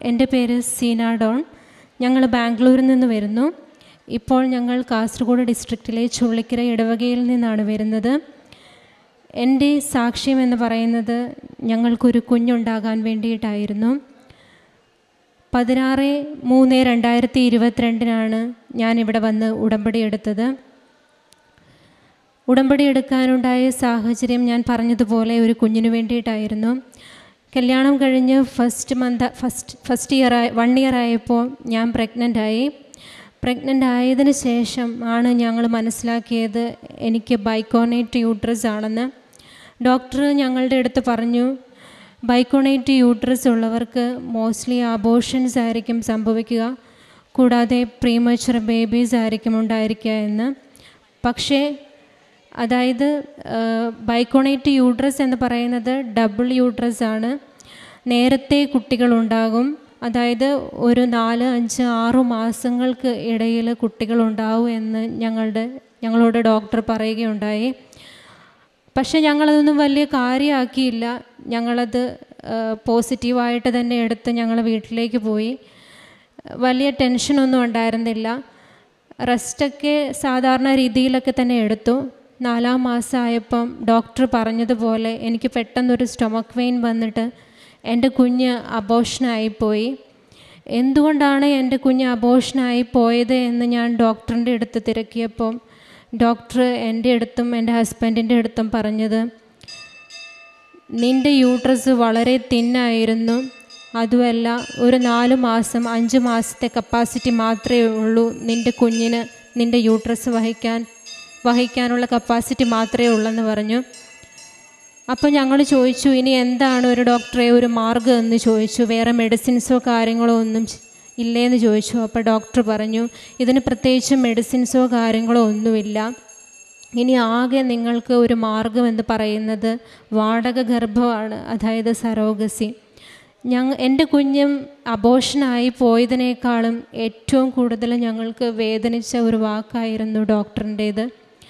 എൻ്റെ പേര് സീന ഡോൺ ഞങ്ങൾ ബാംഗ്ലൂരിൽ നിന്ന് വരുന്നു ഇപ്പോൾ ഞങ്ങൾ കാസർഗോഡ് ഡിസ്ട്രിക്റ്റിലെ ചുള്ളിക്കര ഇടവകയിൽ നിന്നാണ് വരുന്നത് എൻ്റെ സാക്ഷ്യം എന്ന് പറയുന്നത് ഞങ്ങൾക്കൊരു കുഞ്ഞുണ്ടാകാൻ വേണ്ടിയിട്ടായിരുന്നു പതിനാറ് മൂന്ന് രണ്ടായിരത്തി ഇരുപത്തിരണ്ടിനാണ് ഞാനിവിടെ വന്ന് ഉടമ്പടി എടുത്തത് ഉടമ്പടി എടുക്കാനുണ്ടായ സാഹചര്യം ഞാൻ പറഞ്ഞതുപോലെ ഒരു കുഞ്ഞിന് വേണ്ടിയിട്ടായിരുന്നു കല്യാണം കഴിഞ്ഞ് first month first first year ആയി വൺ ഇയർ ആയപ്പോൾ ഞാൻ പ്രഗ്നൻ്റ് ആയി പ്രഗ്നൻ്റ് ആയതിന് ശേഷം ആണ് ഞങ്ങൾ മനസ്സിലാക്കിയത് എനിക്ക് ബൈക്കോണേറ്റ് യൂട്രസ് ആണെന്ന് ഡോക്ടർ ഞങ്ങളുടെ അടുത്ത് പറഞ്ഞു ബൈക്കോണേറ്റ് യൂട്രസ് ഉള്ളവർക്ക് മോസ്റ്റ്ലി അബോഷൻസ് ആയിരിക്കും സംഭവിക്കുക കൂടാതെ പ്രീമച്ചുർ ബേബീസ് ആയിരിക്കും ഉണ്ടായിരിക്കുക എന്ന് പക്ഷേ അതായത് ബൈക്കോണേറ്റ് യൂട്രസ് എന്ന് പറയുന്നത് ഡബിൾ യൂട്രസ് ആണ് നേരത്തെ കുട്ടികളുണ്ടാകും അതായത് ഒരു നാല് അഞ്ച് ആറു മാസങ്ങൾക്ക് ഇടയിൽ കുട്ടികളുണ്ടാവും എന്ന് ഞങ്ങളുടെ ഞങ്ങളോട് ഡോക്ടർ പറയുകയുണ്ടായി പക്ഷെ ഞങ്ങളതൊന്നും വലിയ കാര്യമാക്കിയില്ല ഞങ്ങളത് പോസിറ്റീവായിട്ട് തന്നെ എടുത്ത് ഞങ്ങൾ വീട്ടിലേക്ക് പോയി വലിയ ടെൻഷനൊന്നും ഉണ്ടായിരുന്നില്ല റെസ്റ്റൊക്കെ സാധാരണ രീതിയിലൊക്കെ തന്നെ എടുത്തു നാലാം മാസമായപ്പം ഡോക്ടർ പറഞ്ഞതുപോലെ എനിക്ക് പെട്ടെന്നൊരു സ്റ്റൊമക്ക് വെയിൻ വന്നിട്ട് എൻ്റെ കുഞ്ഞ് അബോഷനായിപ്പോയി എന്തുകൊണ്ടാണ് എൻ്റെ കുഞ്ഞ് അബോഷനായി പോയത് എന്ന് ഞാൻ ഡോക്ടറിൻ്റെ അടുത്ത് തിരക്കിയപ്പം ഡോക്ടർ എൻ്റെ അടുത്തും എൻ്റെ ഹസ്ബൻഡിൻ്റെ അടുത്തും പറഞ്ഞത് നിൻ്റെ യൂട്രസ് വളരെ തിന്നായിരുന്നു അതുമല്ല ഒരു നാല് മാസം അഞ്ച് മാസത്തെ കപ്പാസിറ്റി മാത്രമേ ഉള്ളൂ നിൻ്റെ കുഞ്ഞിന് നിൻ്റെ യൂട്രസ് വഹിക്കാൻ വഹിക്കാനുള്ള കപ്പാസിറ്റി മാത്രമേ ഉള്ളെന്ന് പറഞ്ഞു അപ്പോൾ ഞങ്ങൾ ചോദിച്ചു ഇനി എന്താണ് ഒരു ഡോക്ടറെ ഒരു മാർഗ്ഗം എന്ന് ചോദിച്ചു വേറെ മെഡിസിൻസോ കാര്യങ്ങളോ ഒന്നും ഇല്ലേന്ന് ചോദിച്ചു അപ്പോൾ ഡോക്ടർ പറഞ്ഞു ഇതിന് പ്രത്യേകിച്ച് മെഡിസിൻസോ കാര്യങ്ങളോ ഒന്നുമില്ല ഇനി ആകെ നിങ്ങൾക്ക് ഒരു മാർഗം എന്ന് പറയുന്നത് വാടക ഗർഭമാണ് അതായത് സരോഗസി ഞങ്ങൾ എൻ്റെ കുഞ്ഞും അബോഷനായി പോയതിനേക്കാളും ഏറ്റവും കൂടുതൽ ഞങ്ങൾക്ക് വേദനിച്ച ഒരു വാക്കായിരുന്നു ഡോക്ടറിൻ്റേത്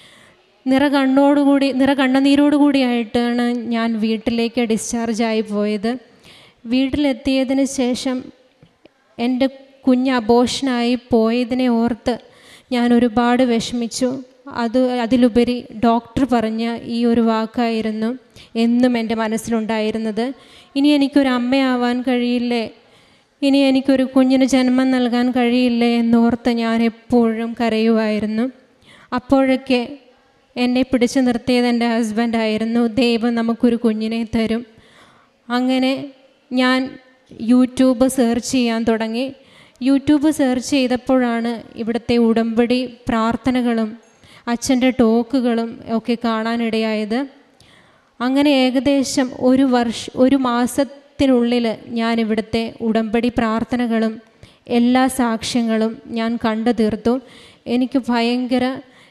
നിറ കണ്ണോടുകൂടി നിറ കണ്ണുനീരോടുകൂടിയായിട്ടാണ് ഞാൻ വീട്ടിലേക്ക് ഡിസ്ചാർജ് ആയി പോയത് വീട്ടിലെത്തിയതിന് ശേഷം എൻ്റെ കുഞ്ഞ് അബോഷനായി പോയതിനെ ഓർത്ത് ഞാൻ ഒരുപാട് വിഷമിച്ചു അത് അതിലുപരി ഡോക്ടർ പറഞ്ഞ ഈ ഒരു വാക്കായിരുന്നു എന്നും എൻ്റെ മനസ്സിലുണ്ടായിരുന്നത് ഇനി എനിക്കൊരു അമ്മയാവാൻ കഴിയില്ലേ ഇനി എനിക്കൊരു കുഞ്ഞിന് ജന്മം നൽകാൻ കഴിയില്ലേ എന്നോർത്ത് ഞാൻ എപ്പോഴും കരയുമായിരുന്നു അപ്പോഴൊക്കെ എന്നെ പിടിച്ചു നിർത്തിയത് എൻ്റെ ഹസ്ബൻഡായിരുന്നു ദൈവം നമുക്കൊരു കുഞ്ഞിനെ തരും അങ്ങനെ ഞാൻ യൂട്യൂബ് സെർച്ച് ചെയ്യാൻ തുടങ്ങി യൂട്യൂബ് സെർച്ച് ചെയ്തപ്പോഴാണ് ഇവിടുത്തെ ഉടമ്പടി പ്രാർത്ഥനകളും അച്ഛൻ്റെ ടോക്കുകളും ഒക്കെ കാണാനിടയായത് അങ്ങനെ ഏകദേശം ഒരു വർഷ ഒരു മാസത്തിനുള്ളിൽ ഞാൻ ഇവിടുത്തെ ഉടമ്പടി പ്രാർത്ഥനകളും എല്ലാ സാക്ഷ്യങ്ങളും ഞാൻ കണ്ടു തീർത്തു എനിക്ക് ഭയങ്കര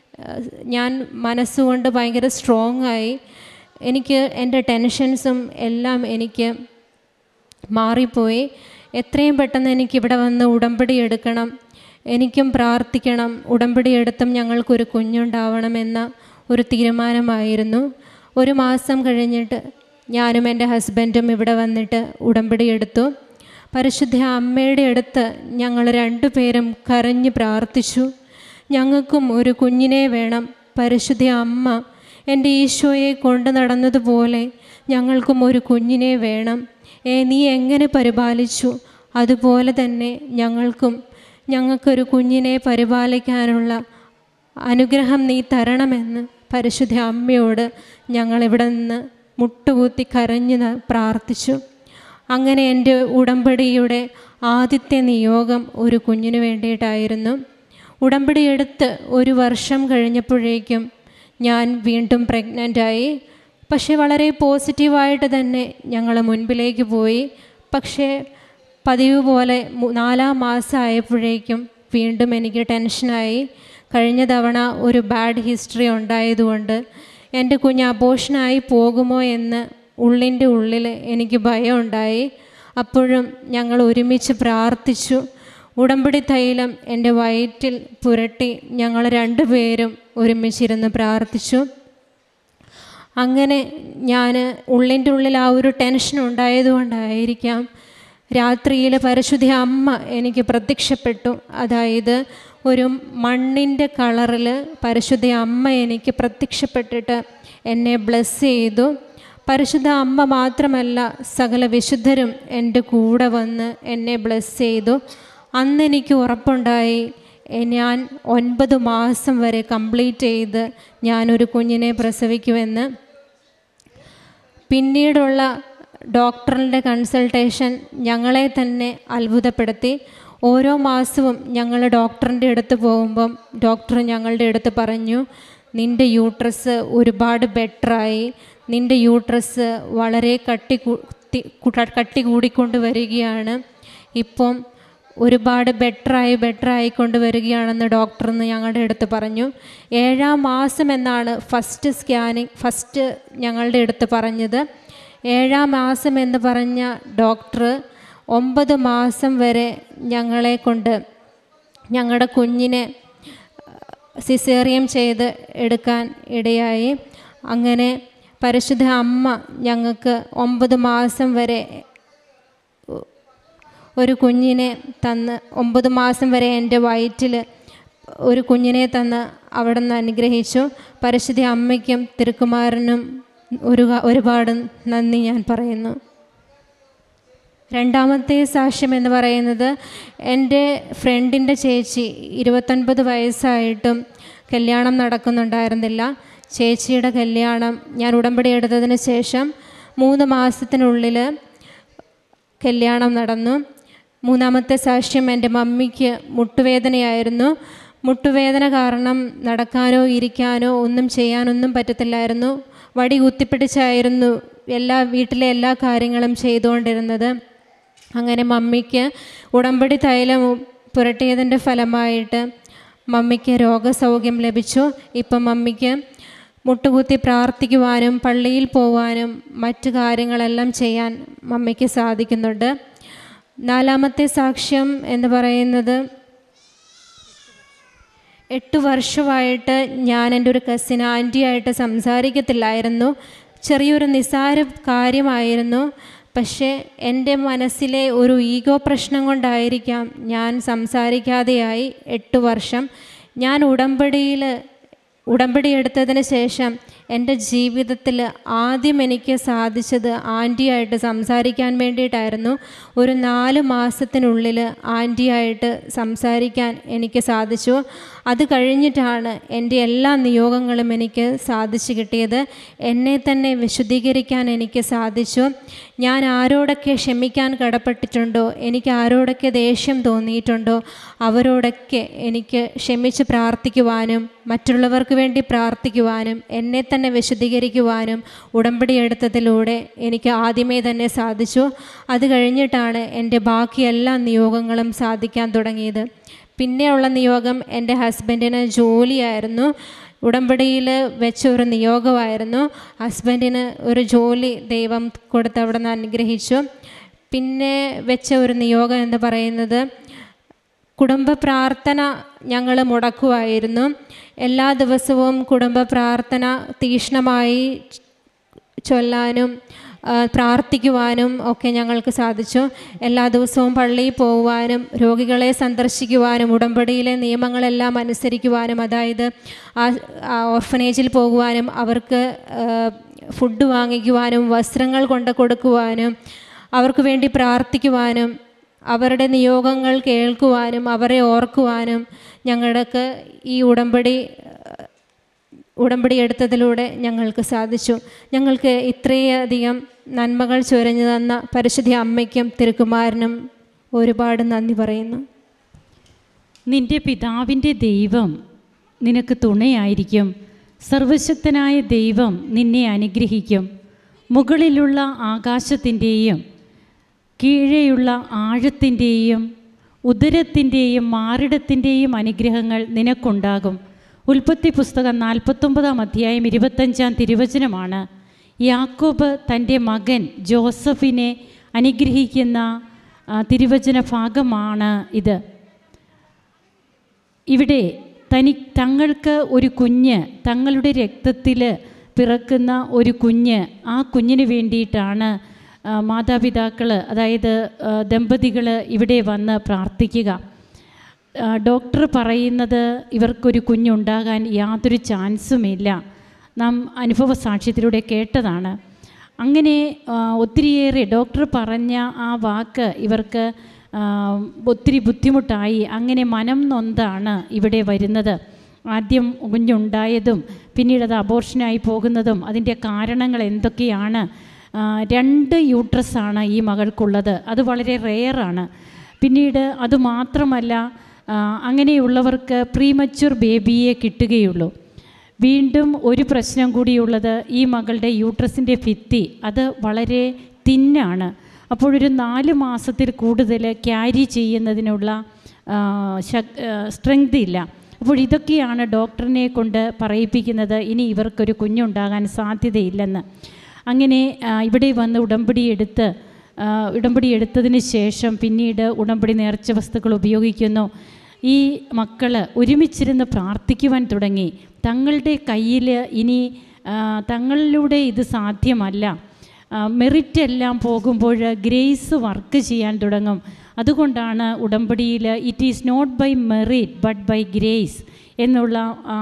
ഞാൻ മനസ്സുകൊണ്ട് ഭയങ്കര സ്ട്രോങ് ആയി എനിക്ക് എൻ്റെ ടെൻഷൻസും എല്ലാം എനിക്ക് മാറിപ്പോയി എത്രയും പെട്ടെന്ന് എനിക്ക് ഇവിടെ വന്ന് ഉടമ്പടി എടുക്കണം എനിക്കും പ്രാർത്ഥിക്കണം ഉടമ്പടി എടുത്തും ഞങ്ങൾക്കൊരു കുഞ്ഞുണ്ടാവണമെന്ന ഒരു തീരുമാനമായിരുന്നു ഒരു മാസം കഴിഞ്ഞിട്ട് ഞാനും എൻ്റെ ഹസ്ബൻഡും ഇവിടെ വന്നിട്ട് ഉടമ്പടി എടുത്തു പരിശുദ്ധ അമ്മയുടെ അടുത്ത് ഞങ്ങൾ രണ്ടുപേരും കരഞ്ഞ് പ്രാർത്ഥിച്ചു ഞങ്ങൾക്കും ഒരു കുഞ്ഞിനെ വേണം പരിശുദ്ധ അമ്മ എൻ്റെ ഈശോയെ കൊണ്ടു നടന്നതുപോലെ ഞങ്ങൾക്കും ഒരു കുഞ്ഞിനെ വേണം ഏ നീ എങ്ങനെ പരിപാലിച്ചു അതുപോലെ തന്നെ ഞങ്ങൾക്കും ഞങ്ങൾക്കൊരു കുഞ്ഞിനെ പരിപാലിക്കാനുള്ള അനുഗ്രഹം നീ തരണമെന്ന് പരിശുദ്ധ അമ്മയോട് ഞങ്ങളിവിടെ നിന്ന് മുട്ടുകുത്തി കരഞ്ഞ് പ്രാർത്ഥിച്ചു അങ്ങനെ എൻ്റെ ഉടമ്പടിയുടെ ആദ്യത്തെ നിയോഗം ഒരു കുഞ്ഞിന് വേണ്ടിയിട്ടായിരുന്നു ഉടമ്പടി എടുത്ത് ഒരു വർഷം കഴിഞ്ഞപ്പോഴേക്കും ഞാൻ വീണ്ടും പ്രഗ്നൻ്റായി പക്ഷേ വളരെ പോസിറ്റീവായിട്ട് തന്നെ ഞങ്ങൾ മുൻപിലേക്ക് പോയി പക്ഷേ പതിവ് പോലെ നാലാം മാസമായപ്പോഴേക്കും വീണ്ടും എനിക്ക് ടെൻഷനായി കഴിഞ്ഞ തവണ ഒരു ബാഡ് ഹിസ്റ്ററി ഉണ്ടായതുകൊണ്ട് എൻ്റെ കുഞ്ഞ് അബോഷനായി പോകുമോ എന്ന് ഉള്ളിൻ്റെ ഉള്ളിൽ എനിക്ക് ഭയമുണ്ടായി അപ്പോഴും ഞങ്ങൾ ഒരുമിച്ച് പ്രാർത്ഥിച്ചു ഉടമ്പടി തൈലം എൻ്റെ വയറ്റിൽ പുരട്ടി ഞങ്ങൾ രണ്ടുപേരും ഒരുമിച്ചിരുന്ന് പ്രാർത്ഥിച്ചു അങ്ങനെ ഞാൻ ഉള്ളിൻ്റെ ഉള്ളിൽ ആ ഒരു ടെൻഷൻ ഉണ്ടായതുകൊണ്ടായിരിക്കാം രാത്രിയിൽ പരിശുദ്ധ അമ്മ എനിക്ക് പ്രത്യക്ഷപ്പെട്ടു അതായത് ഒരു മണ്ണിൻ്റെ കളറിൽ പരിശുദ്ധ അമ്മ എനിക്ക് പ്രത്യക്ഷപ്പെട്ടിട്ട് എന്നെ ബ്ലെസ് ചെയ്തു പരിശുദ്ധ അമ്മ മാത്രമല്ല സകല വിശുദ്ധരും എൻ്റെ കൂടെ വന്ന് എന്നെ ബ്ലെസ് ചെയ്തു അന്ന് എനിക്ക് ഉറപ്പുണ്ടായി എ- ഞാൻ ഒൻപത് മാസം വരെ കംപ്ലീറ്റ് ചെയ്ത് ഞാനൊരു കുഞ്ഞിനെ പ്രസവിക്കുമെന്ന് പിന്നീടുള്ള ഡോക്ടറിൻ്റെ കൺസൾട്ടേഷൻ ഞങ്ങളെ തന്നെ അത്ഭുതപ്പെടുത്തി ഓരോ മാസവും ഞങ്ങൾ ഡോക്ടറിൻ്റെ അടുത്ത് പോകുമ്പം ഡോക്ടർ ഞങ്ങളുടെ അടുത്ത് പറഞ്ഞു നിൻ്റെ യൂട്രസ് ഒരുപാട് ബെറ്ററായി നിൻ്റെ യൂട്രസ് വളരെ കട്ടി കൂ- തി- കു- കട്ടി കൂടിക്കൊണ്ട് വരികയാണ് ഇപ്പം ഒരുപാട് ബെറ്ററായി ബെറ്ററായിക്കൊണ്ട് വരികയാണെന്ന് ഡോക്ടർ എന്ന് ഞങ്ങളുടെ അടുത്ത് പറഞ്ഞു ഏഴാം മാസം എന്നാണ് ഫസ്റ്റ് സ്കാനിങ് ഫസ്റ്റ് ഞങ്ങളുടെ അടുത്ത് പറഞ്ഞത് ഏഴാം മാസം എന്ന് പറഞ്ഞ ഡോക്ടർ ഒമ്പത് മാസം വരെ ഞങ്ങളെ കൊണ്ട് ഞങ്ങളുടെ കുഞ്ഞിനെ സിസേറിയം ചെയ്ത് എടുക്കാൻ ഇടയായി അങ്ങനെ പരിശുദ്ധ അമ്മ ഞങ്ങൾക്ക് ഒമ്പത് മാസം വരെ ഒരു കുഞ്ഞിനെ തന്ന് ഒമ്പത് മാസം വരെ എൻ്റെ വയറ്റിൽ ഒരു കുഞ്ഞിനെ തന്ന് അവിടെ നിന്ന് അനുഗ്രഹിച്ചു പരിശുദ്ധ അമ്മയ്ക്കും തിരുക്കുമാരനും ഒരു ഒരുപാട് നന്ദി ഞാൻ പറയുന്നു രണ്ടാമത്തെ സാക്ഷ്യം എന്ന് പറയുന്നത് എൻ്റെ ഫ്രണ്ടിൻ്റെ ചേച്ചി ഇരുപത്തൊൻപത് വയസ്സായിട്ടും കല്യാണം നടക്കുന്നുണ്ടായിരുന്നില്ല ചേച്ചിയുടെ കല്യാണം ഞാൻ ഉടമ്പടി എടുത്തതിന് ശേഷം മൂന്ന് മാസത്തിനുള്ളിൽ കല്യാണം നടന്നു മൂന്നാമത്തെ സാക്ഷ്യം എൻ്റെ മമ്മിക്ക് മുട്ടുവേദനയായിരുന്നു മുട്ടുവേദന കാരണം നടക്കാനോ ഇരിക്കാനോ ഒന്നും ചെയ്യാനൊന്നും പറ്റത്തില്ലായിരുന്നു വടി കുത്തിപ്പിടിച്ചായിരുന്നു എല്ലാ വീട്ടിലെ എല്ലാ കാര്യങ്ങളും ചെയ്തുകൊണ്ടിരുന്നത് അങ്ങനെ മമ്മിക്ക് ഉടമ്പടി തൈലം പുരട്ടിയതിൻ്റെ ഫലമായിട്ട് മമ്മിക്ക് രോഗസൗഖ്യം ലഭിച്ചു ഇപ്പം മമ്മിക്ക് മുട്ടുകുത്തി പ്രാർത്ഥിക്കുവാനും പള്ളിയിൽ പോവാനും മറ്റു കാര്യങ്ങളെല്ലാം ചെയ്യാൻ മമ്മിക്ക് സാധിക്കുന്നുണ്ട് നാലാമത്തെ സാക്ഷ്യം എന്ന് പറയുന്നത് എട്ട് വർഷമായിട്ട് ഞാൻ എൻ്റെ ഒരു കസിൻ ആൻറ്റിയായിട്ട് സംസാരിക്കത്തില്ലായിരുന്നു ചെറിയൊരു നിസ്സാര കാര്യമായിരുന്നു പക്ഷേ എൻ്റെ മനസ്സിലെ ഒരു ഈഗോ പ്രശ്നം കൊണ്ടായിരിക്കാം ഞാൻ സംസാരിക്കാതെയായി എട്ട് വർഷം ഞാൻ ഉടമ്പടിയിൽ ഉടമ്പടി എടുത്തതിന് ശേഷം എൻ്റെ ജീവിതത്തിൽ ആദ്യം എനിക്ക് സാധിച്ചത് ആൻറ്റിയായിട്ട് സംസാരിക്കാൻ വേണ്ടിയിട്ടായിരുന്നു ഒരു നാല് മാസത്തിനുള്ളിൽ ആൻറ്റിയായിട്ട് സംസാരിക്കാൻ എനിക്ക് സാധിച്ചു അത് കഴിഞ്ഞിട്ടാണ് എൻ്റെ എല്ലാ നിയോഗങ്ങളും എനിക്ക് സാധിച്ചു കിട്ടിയത് എന്നെ തന്നെ വിശുദ്ധീകരിക്കാൻ എനിക്ക് സാധിച്ചു ഞാൻ ആരോടൊക്കെ ക്ഷമിക്കാൻ കടപ്പെട്ടിട്ടുണ്ടോ എനിക്ക് ആരോടൊക്കെ ദേഷ്യം തോന്നിയിട്ടുണ്ടോ അവരോടൊക്കെ എനിക്ക് ക്ഷമിച്ച് പ്രാർത്ഥിക്കുവാനും മറ്റുള്ളവർക്ക് വേണ്ടി പ്രാർത്ഥിക്കുവാനും എന്നെ തന്നെ വിശുദ്ധീകരിക്കുവാനും ഉടമ്പടി എടുത്തതിലൂടെ എനിക്ക് ആദ്യമേ തന്നെ സാധിച്ചു അത് കഴിഞ്ഞിട്ടാണ് എൻ്റെ ബാക്കി എല്ലാ നിയോഗങ്ങളും സാധിക്കാൻ തുടങ്ങിയത് പിന്നെയുള്ള നിയോഗം എൻ്റെ ഹസ്ബൻഡിന് ജോലിയായിരുന്നു ഉടമ്പടിയിൽ വെച്ച ഒരു നിയോഗമായിരുന്നു ഹസ്ബൻഡിന് ഒരു ജോലി ദൈവം കൊടുത്ത് അവിടെ നിന്ന് അനുഗ്രഹിച്ചു പിന്നെ വെച്ച ഒരു നിയോഗം എന്ന് പറയുന്നത് കുടുംബ പ്രാർത്ഥന ഞങ്ങൾ മുടക്കുമായിരുന്നു എല്ലാ ദിവസവും കുടുംബ പ്രാർത്ഥന തീക്ഷ്ണമായി ചൊല്ലാനും ആ, പ്രാർത്ഥിക്കുവാനും ഒക്കെ ഞങ്ങൾക്ക് സാധിച്ചു എല്ലാ ദിവസവും പള്ളിയിൽ പോകുവാനും രോഗികളെ സന്ദർശിക്കുവാനും ഉടമ്പടിയിലെ നിയമങ്ങളെല്ലാം അനുസരിക്കുവാനും അതായത് ആ ആ ഓർഫനേജിൽ പോകുവാനും അവർക്ക് ആ, ഫുഡ് വാങ്ങിക്കുവാനും വസ്ത്രങ്ങൾ കൊണ്ട് കൊടുക്കുവാനും അവർക്ക് വേണ്ടി പ്രാർത്ഥിക്കുവാനും അവരുടെ നിയോഗങ്ങൾ കേൾക്കുവാനും അവരെ ഓർക്കുവാനും ഞങ്ങൾക്ക് ഈ ഉടമ്പടി ഉടമ്പടി എടുത്തതിലൂടെ ഞങ്ങൾക്ക് സാധിച്ചു ഞങ്ങൾക്ക് ഇത്രയധികം നന്മകൾ ചൊരിഞ്ഞു തന്ന പരിശുദ്ധ അമ്മയ്ക്കും തിരുക്കുമാരനും ഒരുപാട് നന്ദി പറയുന്നു നിന്റെ പിതാവിൻ്റെ ദൈവം നിനക്ക് തുണയായിരിക്കും സർവശക്തനായ ദൈവം നിന്നെ അനുഗ്രഹിക്കും മുകളിലുള്ള ആകാശത്തിൻ്റെയും കീഴെയുള്ള ആഴത്തിൻ്റെയും ഉദരത്തിൻ്റെയും മാറിടത്തിൻ്റെയും അനുഗ്രഹങ്ങൾ നിനക്കുണ്ടാകും ഉൽപ്പത്തി പുസ്തകം നാൽപ്പത്തൊമ്പതാം അധ്യായം ഇരുപത്തഞ്ചാം തിരുവചനമാണ് യാക്കോബ് തൻ്റെ മകൻ ജോസഫിനെ അനുഗ്രഹിക്കുന്ന ആ, തിരുവചന ഭാഗമാണ് ഇത് ഇവിടെ തനി തങ്ങൾക്ക് ഒരു കുഞ്ഞ് തങ്ങളുടെ രക്തത്തിൽ പിറക്കുന്ന ഒരു കുഞ്ഞ് ആ കുഞ്ഞിന് വേണ്ടിയിട്ടാണ് മാതാപിതാക്കൾ അതായത് ദമ്പതികൾ ഇവിടെ വന്ന് പ്രാർത്ഥിക്കുക ആ, ഡോക്ടർ പറയുന്നത് ഇവർക്കൊരു കുഞ്ഞുണ്ടാകാൻ യാതൊരു ചാൻസുമില്ല നാം അനുഭവ സാക്ഷ്യത്തിലൂടെ കേട്ടതാണ് അങ്ങനെ ആ, ഒത്തിരിയേറെ ഡോക്ടർ പറഞ്ഞ ആ വാക്ക് ഇവർക്ക് ആ, ഒത്തിരി ബുദ്ധിമുട്ടായി അങ്ങനെ മനം നൊന്താണ് ഇവിടെ വരുന്നത് ആദ്യം കുഞ്ഞുണ്ടായതും പിന്നീട് അത് അബോർഷനായി പോകുന്നതും അതിൻ്റെ കാരണങ്ങൾ എന്തൊക്കെയാണ് ആ, രണ്ട് യൂട്രസാണ് ഈ മകൾക്കുള്ളത് അത് വളരെ റെയറാണ് പിന്നീട് അതുമാത്രമല്ല ആ, അങ്ങനെയുള്ളവർക്ക് പ്രീമച്വർ ബേബിയെ കിട്ടുകയുള്ളൂ വീണ്ടും ഒരു പ്രശ്നം കൂടിയുള്ളത് ഈ മകളുടെ യൂട്രസിൻ്റെ ഭിത്തി അത് വളരെ തിന്നാണ് അപ്പോഴൊരു നാല് മാസത്തിൽ കൂടുതൽ ക്യാരി ചെയ്യുന്നതിനുള്ള സ്ട്രെങ്ത് ഇല്ല അപ്പോൾ ഇതൊക്കെയാണ് ഡോക്ടറിനെ കൊണ്ട് പറയിപ്പിക്കുന്നത് ഇനി ഇവർക്കൊരു കുഞ്ഞുണ്ടാകാൻ സാധ്യതയില്ലെന്ന് അങ്ങനെ ആ, ഇവിടെ വന്ന് ഉടമ്പടി എടുത്ത് ആ, ഉടമ്പടി എടുത്തതിന് ശേഷം പിന്നീട് ഉടമ്പടി നേർച്ച വസ്തുക്കൾ ഉപയോഗിക്കുന്നു ഈ മക്കൾ ഒരുമിച്ചിരുന്ന് പ്രാർത്ഥിക്കുവാൻ തുടങ്ങി തങ്ങളുടെ കയ്യിൽ ഇനി ആ, തങ്ങളിലൂടെ ഇത് സാധ്യമല്ല മെറിറ്റ് എല്ലാം പോകുമ്പോൾ ഗ്രേസ് വർക്ക് ചെയ്യാൻ തുടങ്ങും അതുകൊണ്ടാണ് ഉടമ്പടിയിൽ it is not by merit but by grace എന്നുള്ള ആ,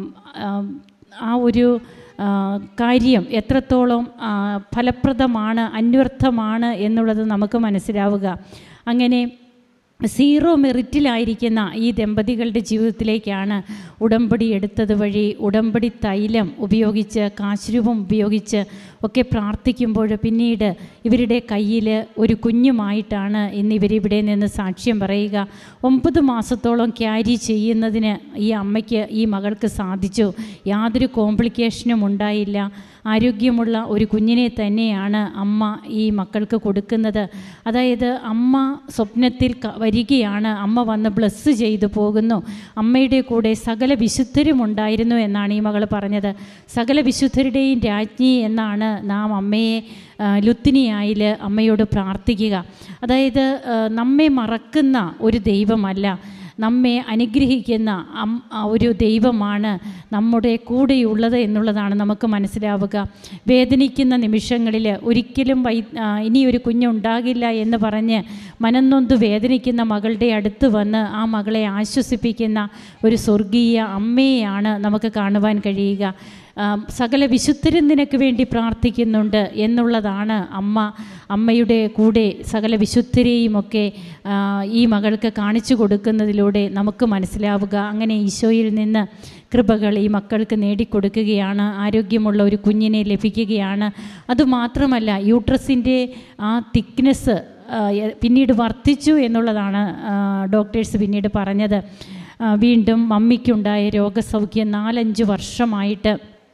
ആ, ആ ഒരു ആ, കാര്യം എത്രത്തോളം ആ, ഫലപ്രദമാണ് അന്വർത്ഥമാണ് എന്നുള്ളത് നമുക്ക് മനസ്സിലാവുക അങ്ങനെ സീറോ മെറിറ്റിലായിരിക്കുന്ന ഈ ദമ്പതികളുടെ ജീവിതത്തിലേക്കാണ് ഉടമ്പടി എടുത്തത് വഴി ഉടമ്പടി തൈലം ഉപയോഗിച്ച് കാശുരൂപം ഉപയോഗിച്ച് ഒക്കെ പ്രാർത്ഥിക്കുമ്പോൾ പിന്നീട് ഇവരുടെ കയ്യിൽ ഒരു കുഞ്ഞുമായിട്ടാണ് ഇന്ന് ഇവരിവിടെ നിന്ന് സാക്ഷ്യം പറയുക ഒമ്പത് മാസത്തോളം ക്യാരി ചെയ്യുന്നതിന് ഈ അമ്മയ്ക്ക് ഈ മകൾക്ക് സാധിച്ചു യാതൊരു കോംപ്ലിക്കേഷനും ഉണ്ടായില്ല ആരോഗ്യമുള്ള ഒരു കുഞ്ഞിനെ തന്നെയാണ് അമ്മ ഈ മക്കൾക്ക് കൊടുക്കുന്നത് അതായത് അമ്മ സ്വപ്നത്തിൽ ക- വരികയാണ് അമ്മ വന്ന് ബ്ലസ് ചെയ്തു പോകുന്നു അമ്മയുടെ കൂടെ സകല വിശുദ്ധരും ഉണ്ടായിരുന്നു എന്നാണ് ഈ മകൾ പറഞ്ഞത് സകല വിശുദ്ധരുടെയും രാജ്ഞി എന്നാണ് നാം അമ്മയെ ആ, ലുത്തിനിയായിൽ അമ്മയോട് പ്രാർത്ഥിക്കുക അതായത് ആ, നമ്മെ മറക്കുന്ന ഒരു ദൈവമല്ല നമ്മെ അനുഗ്രഹിക്കുന്ന അം ആ ഒരു ദൈവമാണ് നമ്മുടെ കൂടെയുള്ളത് എന്നുള്ളതാണ് നമുക്ക് മനസ്സിലാവുക വേദനിക്കുന്ന നിമിഷങ്ങളിൽ ഒരിക്കലും വൈ ആ, ഇനിയൊരു കുഞ്ഞുണ്ടാകില്ല എന്ന് പറഞ്ഞ് മനന്നൊന്ത് വേദനിക്കുന്ന മകളുടെ അടുത്ത് വന്ന് ആ മകളെ ആശ്വസിപ്പിക്കുന്ന ഒരു സ്വർഗീയ അമ്മയെയാണ് നമുക്ക് കാണുവാൻ കഴിയുക ആ, സകല വിശുദ്ധരും നിനക്ക് വേണ്ടി പ്രാർത്ഥിക്കുന്നുണ്ട് എന്നുള്ളതാണ് അമ്മ അമ്മയുടെ കൂടെ സകല വിശുദ്ധരെയുമൊക്കെ ആ, ഈ മകൾക്ക് കാണിച്ചു കൊടുക്കുന്നതിലൂടെ നമുക്ക് മനസ്സിലാവുക അങ്ങനെ ഈശോയിൽ നിന്ന് കൃപകൾ ഈ മക്കൾക്ക് നേടിക്കൊടുക്കുകയാണ് ആരോഗ്യമുള്ള ഒരു കുഞ്ഞിനെ ലഭിക്കുകയാണ് അതുമാത്രമല്ല യൂട്രസിൻ്റെ ആ തിക്നെസ് പിന്നീട് വർദ്ധിച്ചു എന്നുള്ളതാണ് ആ, ഡോക്ടേഴ്സ് പിന്നീട് പറഞ്ഞത് ആ, വീണ്ടും മമ്മിക്കുണ്ടായ രോഗസൗഖ്യം നാലഞ്ച് വർഷമായിട്ട്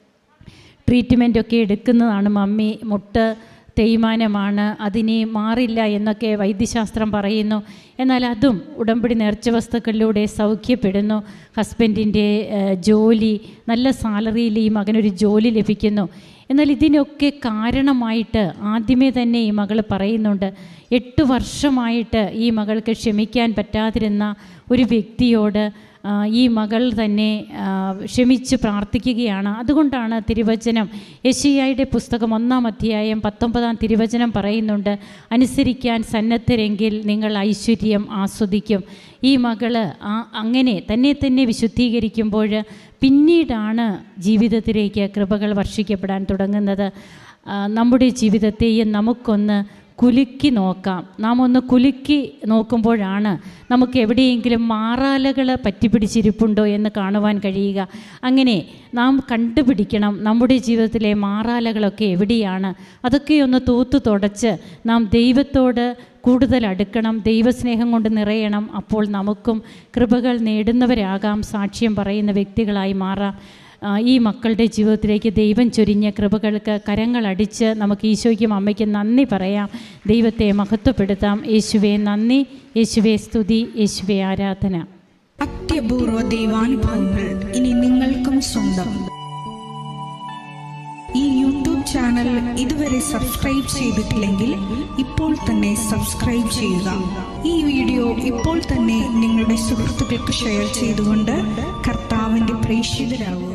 ട്രീറ്റ്മെൻറ്റൊക്കെ എടുക്കുന്നതാണ് മമ്മി മുട്ട് തേയ്മാനമാണ് അതിനി മാറില്ല എന്നൊക്കെ വൈദ്യശാസ്ത്രം പറയുന്നു എന്നാൽ അതും ഉടമ്പടി നേർച്ച വസ്തുക്കളിലൂടെ സൗഖ്യപ്പെടുന്നു ഹസ്ബൻഡിൻ്റെ ജോലി നല്ല സാലറിയിൽ ഈ മകനൊരു ജോലി ലഭിക്കുന്നു എന്നാൽ ഇതിനൊക്കെ കാരണമായിട്ട് ആദ്യമേ തന്നെ ഈ മകൾ പറയുന്നുണ്ട് എട്ട് വർഷമായിട്ട് ഈ മകൾക്ക് ക്ഷമിക്കാൻ പറ്റാതിരുന്ന ഒരു വ്യക്തിയോട് ആ, ഈ മകൾ തന്നെ ആ, ക്ഷമിച്ച് പ്രാർത്ഥിക്കുകയാണ് അതുകൊണ്ടാണ് തിരുവചനം യശിയായുടെ പുസ്തകം ഒന്നാം അധ്യായം പത്തൊമ്പതാം തിരുവചനം പറയുന്നുണ്ട് അനുസരിക്കാൻ സന്നദ്ധരെങ്കിൽ നിങ്ങൾ ഐശ്വര്യം ആസ്വദിക്കും ഈ മകള് ആ അങ്ങനെ തന്നെ തന്നെ വിശുദ്ധീകരിക്കുമ്പോൾ പിന്നീടാണ് ജീവിതത്തിലേക്ക് കൃപകൾ വർഷിക്കപ്പെടാൻ തുടങ്ങുന്നത് ആ, നമ്മുടെ ജീവിതത്തെയും നമുക്കൊന്ന് കുലുക്കി നോക്കാം നാം ഒന്ന് കുലുക്കി നോക്കുമ്പോഴാണ് നമുക്ക് എവിടെയെങ്കിലും മാറാലകൾ പറ്റിപ്പിടിച്ചിരിപ്പുണ്ടോ എന്ന് കാണുവാൻ കഴിയുക അങ്ങനെ നാം കണ്ടുപിടിക്കണം നമ്മുടെ ജീവിതത്തിലെ മാറാലകളൊക്കെ എവിടെയാണ് അതൊക്കെ ഒന്ന് തൂത്തു തുടച്ച് നാം ദൈവത്തോട് കൂടുതൽ അടുക്കണം ദൈവസ്നേഹം കൊണ്ട് നിറയണം അപ്പോൾ നമുക്കും കൃപകൾ നേടുന്നവരാകാം സാക്ഷ്യം പറയുന്ന വ്യക്തികളായി മാറാം ആ, ഈ മക്കളുടെ ജീവിതത്തിലേക്ക് ദൈവം ചൊരിഞ്ഞ കൃപകൾക്ക് കരങ്ങളടിച്ച് നമുക്ക് ഈശോയ്ക്കും അമ്മയ്ക്കും നന്ദി പറയാം ദൈവത്തെ മഹത്വപ്പെടുത്താം യേശുവെ നന്ദി യേശുവെ സ്തുതി യേശുവെ ആരാധന അത്യപൂർവ ദൈവാനുഭവങ്ങൾ ഇനി നിങ്ങൾക്കും സ്വന്തം ഈ യൂട്യൂബ് ചാനൽ ഇതുവരെ സബ്സ്ക്രൈബ് ചെയ്തിട്ടില്ലെങ്കിൽ ഇപ്പോൾ തന്നെ സബ്സ്ക്രൈബ് ചെയ്യുക ഈ വീഡിയോ ഇപ്പോൾ തന്നെ നിങ്ങളുടെ സുഹൃത്തുക്കൾക്ക് ഷെയർ ചെയ്തുകൊണ്ട് കർത്താവിന്റെ പ്രേക്ഷിതരാകുക